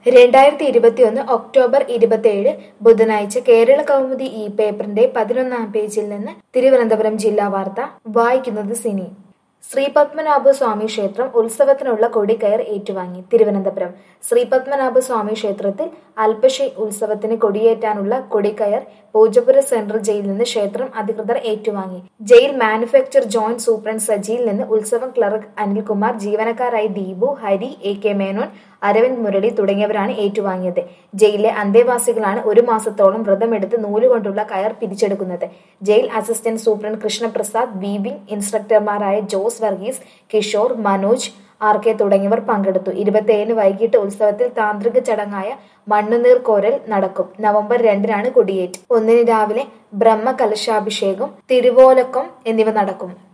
രണ്ടായിരത്തി ഇരുപത്തിയൊന്ന് ഒക്ടോബർ ഇരുപത്തിയേഴ് ബുധനാഴ്ച കേരള കൗമുദി ഈ പേപ്പറിന്റെ പതിനൊന്നാം പേജിൽ നിന്ന് തിരുവനന്തപുരം ജില്ലാ വാർത്ത വായിക്കുന്നത് സിനി ശ്രീ പത്മനാഭ സ്വാമി ക്ഷേത്രം ഉത്സവത്തിനുള്ള കൊടിക്കയർ ഏറ്റുവാങ്ങി തിരുവനന്തപുരം ശ്രീ പത്മനാഭ സ്വാമി ക്ഷേത്രത്തിൽ അൽപശി ഉത്സവത്തിന് കൊടിയേറ്റാനുള്ള കൊടിക്കയർ പൂജപ്പുര സെൻട്രൽ ജയിലിൽ നിന്ന് ക്ഷേത്രം അധികൃതർ ഏറ്റുവാങ്ങി ജയിൽ മാനുഫാക്ചർ ജോയിന്റ് സൂപ്രണ്ട് സജിയിൽ നിന്ന് ഉത്സവം ക്ലർക്ക് അനിൽകുമാർ ജീവനക്കാരായി ദീപു ഹരി എ കെ മേനോൻ അരവിന്ദ് മുരളി തുടങ്ങിയവരാണ് ഏറ്റുവാങ്ങിയത് ജയിലിലെ അന്തേവാസികളാണ് ഒരു മാസത്തോളം വ്രതമെടുത്ത് നൂലുകൊണ്ടുള്ള കയർ പിരിച്ചെടുക്കുന്നത് jail assistant superintendent Krishnaprasad weaving ഇൻസ്ട്രക്ടർമാരായ Jose Varghese Kishore Manoj R K തുടങ്ങിയവർ പങ്കെടുത്തു ഇരുപത്തിയേഴിന് വൈകിട്ട് ഉത്സവത്തിൽ താന്ത്രിക ചടങ്ങായ മണ്ണുനീർ കോരൽ നടക്കും നവംബർ രണ്ടിനാണ് കൊടിയേറ്റ് ഒന്നിന് രാവിലെ ബ്രഹ്മകലശാഭിഷേകം തിരുവോലക്കം എന്നിവ നടക്കും